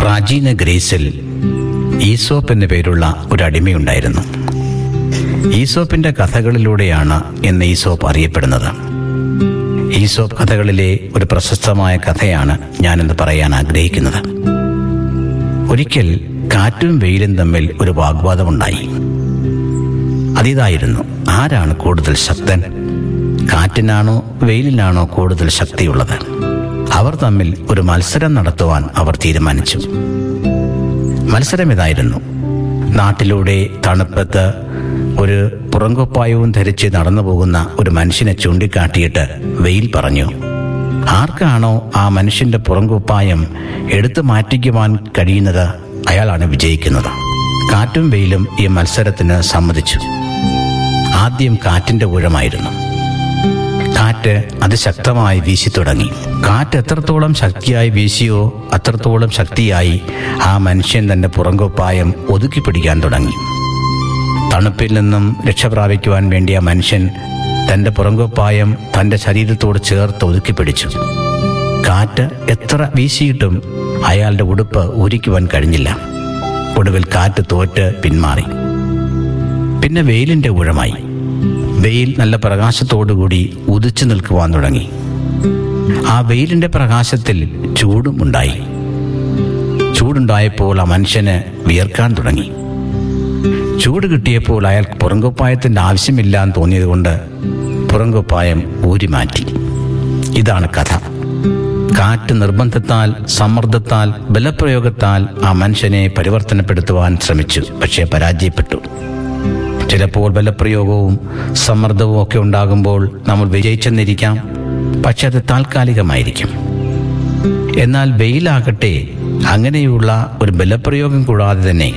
പ്രാചീന ഗ്രീസിൽ ഈസോപ്പ് എന്നു പേരുള്ള ഒരു അടിമയുണ്ടായിരുന്നു ഈസോപ്പിന്റെ കഥകളിലൂടെയാണ് ഇന്ന് ഈസോപ്പ് അറിയപ്പെടുന്നത് ഈസോപ്പ് കഥകളിലെ ഒരു പ്രശസ്തമായ കഥയാണ് ഞാനിന്ന് പറയാൻ ആഗ്രഹിക്കുന്നത് ഒരിക്കൽ കാറ്റും വെയിലും തമ്മിൽ ഒരു വാഗ്വാദമുണ്ടായി അതിതായിരുന്നു ആരാണ് കൂടുതൽ ശക്തൻ കാറ്റിനാണോ വെയിലിനാണോ കൂടുതൽ ശക്തിയുള്ളത് അവർ തമ്മിൽ ഒരു മത്സരം നടത്തുവാൻ അവർ തീരുമാനിച്ചു മത്സരം ഇതായിരുന്നു നാട്ടിലൂടെ തണുപ്പത്ത് ഒരു പുറങ്കൊപ്പായവും ധരിച്ച് നടന്നു പോകുന്ന ഒരു മനുഷ്യനെ ചൂണ്ടിക്കാട്ടിയിട്ട് വെയിൽ പറഞ്ഞു ആർക്കാണോ ആ മനുഷ്യന്റെ പുറങ്കുപ്പായം എടുത്തു മാറ്റിക്കുവാൻ കഴിയുന്നത് അയാളാണ് വിജയിക്കുന്നത് കാറ്റും വെയിലും ഈ മത്സരത്തിന് സമ്മതിച്ചു ആദ്യം കാറ്റിന്റെ ഊഴമായിരുന്നു കാറ്റ് അതിശക്തമായി വീശി തുടങ്ങി കാറ്റ് എത്രത്തോളം ശക്തിയായി വീശിയോ അത്രത്തോളം ശക്തിയായി ആ മനുഷ്യൻ തന്റെ പുറങ്കുപ്പായം ഒതുക്കി പിടിക്കാൻ തുടങ്ങി തണുപ്പിൽ നിന്നും രക്ഷപ്രാപിക്കുവാൻ വേണ്ടി ആ മനുഷ്യൻ തന്റെ പുറങ്കുപ്പായം തന്റെ ശരീരത്തോട് ചേർത്ത് ഒതുക്കി പിടിച്ചു കാറ്റ് എത്ര വീശിയിട്ടും അയാളുടെ ഉടുപ്പ് ഊരിക്കുവാൻ കഴിഞ്ഞില്ല ഒടുവിൽ കാറ്റ് തോറ്റ് പിന്മാറി പിന്നെ വെയിലിന്റെ ഊഴമായി വെയിൽ നല്ല പ്രകാശത്തോടുകൂടി ഉദിച്ചു നിൽക്കുവാൻ തുടങ്ങി ആ വെയിലിന്റെ പ്രകാശത്തിൽ ചൂടും ഉണ്ടായി ചൂടുണ്ടായപ്പോൾ ആ മനുഷ്യന് വിയർക്കാൻ തുടങ്ങി ചൂട് കിട്ടിയപ്പോൾ അയാൾ പുറങ്കുപ്പായത്തിന്റെ ആവശ്യമില്ല എന്ന് തോന്നിയതുകൊണ്ട് പുറങ്കുപ്പായം ഊരിമാറ്റി ഇതാണ് കഥ കാറ്റ് നിർബന്ധത്താൽ സമ്മർദ്ദത്താൽ ബലപ്രയോഗത്താൽ ആ മനുഷ്യനെ പരിവർത്തനപ്പെടുത്തുവാൻ ശ്രമിച്ചു പക്ഷേ പരാജയപ്പെട്ടു ചിലപ്പോൾ ബലപ്രയോഗവും സമ്മർദ്ദവും ഒക്കെ ഉണ്ടാകുമ്പോൾ നമ്മൾ വിജയിച്ചെന്നിരിക്കാം പക്ഷെ അത് താൽക്കാലികമായിരിക്കും എന്നാൽ വെയിലാകട്ടെ അങ്ങനെയുള്ള ഒരു ബലപ്രയോഗം കൂടാതെ തന്നെ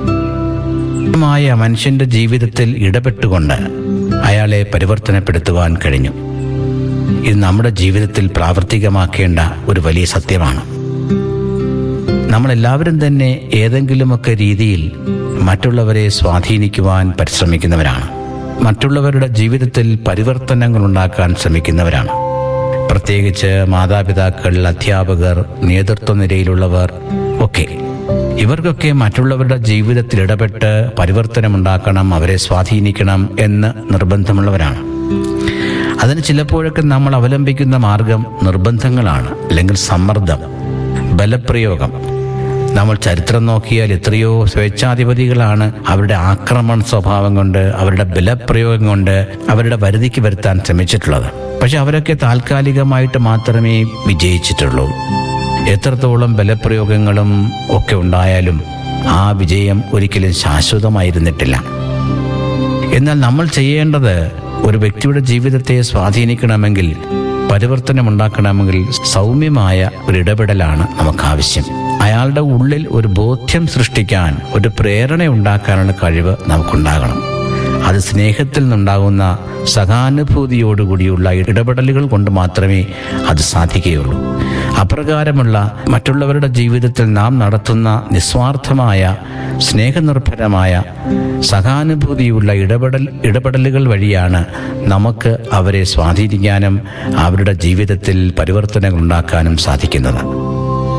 മായ മനുഷ്യന്റെ ജീവിതത്തിൽ ഇടപെട്ടുകൊണ്ട് അയാളെ പരിവർത്തനപ്പെടുത്തുവാൻ കഴിഞ്ഞു ഇത് നമ്മുടെ ജീവിതത്തിൽ പ്രാവർത്തികമാക്കേണ്ട ഒരു വലിയ സത്യമാണ് നമ്മളെല്ലാവരും തന്നെ ഏതെങ്കിലുമൊക്കെ രീതിയിൽ മറ്റുള്ളവരെ സ്വാധീനിക്കുവാൻ പരിശ്രമിക്കുന്നവരാണ് മറ്റുള്ളവരുടെ ജീവിതത്തിൽ പരിവർത്തനങ്ങൾ ഉണ്ടാക്കാൻ ശ്രമിക്കുന്നവരാണ് പ്രത്യേകിച്ച് മാതാപിതാക്കൾ അധ്യാപകർ നേതൃത്വ നിരയിലുള്ളവർ ഒക്കെ ഇവർക്കൊക്കെ മറ്റുള്ളവരുടെ ജീവിതത്തിൽ ഇടപെട്ട് പരിവർത്തനമുണ്ടാക്കണം അവരെ സ്വാധീനിക്കണം എന്ന് നിർബന്ധമുള്ളവരാണ് അതിന് ചിലപ്പോഴൊക്കെ നമ്മൾ അവലംബിക്കുന്ന മാർഗം നിർബന്ധങ്ങളാണ് അല്ലെങ്കിൽ സമ്മർദ്ദം ബലപ്രയോഗം നമ്മൾ ചരിത്രം നോക്കിയാൽ എത്രയോ സ്വേച്ഛാധിപതികളാണ് അവരുടെ ആക്രമണ സ്വഭാവം കൊണ്ട് അവരുടെ ബലപ്രയോഗം കൊണ്ട് അവരുടെ വരുതിക്ക് വരുത്താൻ ശ്രമിച്ചിട്ടുള്ളത് പക്ഷെ അവരൊക്കെ താൽക്കാലികമായിട്ട് മാത്രമേ വിജയിച്ചിട്ടുള്ളൂ എത്രത്തോളം ബലപ്രയോഗങ്ങളും ഒക്കെ ഉണ്ടായാലും ആ വിജയം ഒരിക്കലും ശാശ്വതമായിരുന്നിട്ടില്ല എന്നാൽ നമ്മൾ ചെയ്യേണ്ടത് ഒരു വ്യക്തിയുടെ ജീവിതത്തെ സ്വാധീനിക്കണമെങ്കിൽ പരിവർത്തനമുണ്ടാക്കണമെങ്കിൽ സൗമ്യമായ ഒരു ഇടപെടലാണ് നമുക്ക് ആവശ്യം അയാളുടെ ഉള്ളിൽ ഒരു ബോധ്യം സൃഷ്ടിക്കാൻ ഒരു പ്രേരണ ഉണ്ടാക്കാനുള്ള കഴിവ് നമുക്കുണ്ടാകണം അത് സ്നേഹത്തിൽ നിന്നുണ്ടാകുന്ന സഹാനുഭൂതിയോടുകൂടിയുള്ള ഇടപെടലുകൾ കൊണ്ട് മാത്രമേ അത് സാധിക്കുകയുള്ളൂ അപ്രകാരമുള്ള മറ്റുള്ളവരുടെ ജീവിതത്തിൽ നാം നടത്തുന്ന നിസ്വാർത്ഥമായ സ്നേഹനിർഭരമായ സഹാനുഭൂതിയുള്ള ഇടപെടൽ ഇടപെടലുകൾ വഴിയാണ് നമുക്ക് അവരെ സ്വാധീനിക്കാനും അവരുടെ ജീവിതത്തിൽ പരിവർത്തനങ്ങൾ ഉണ്ടാക്കാനും സാധിക്കുന്നത്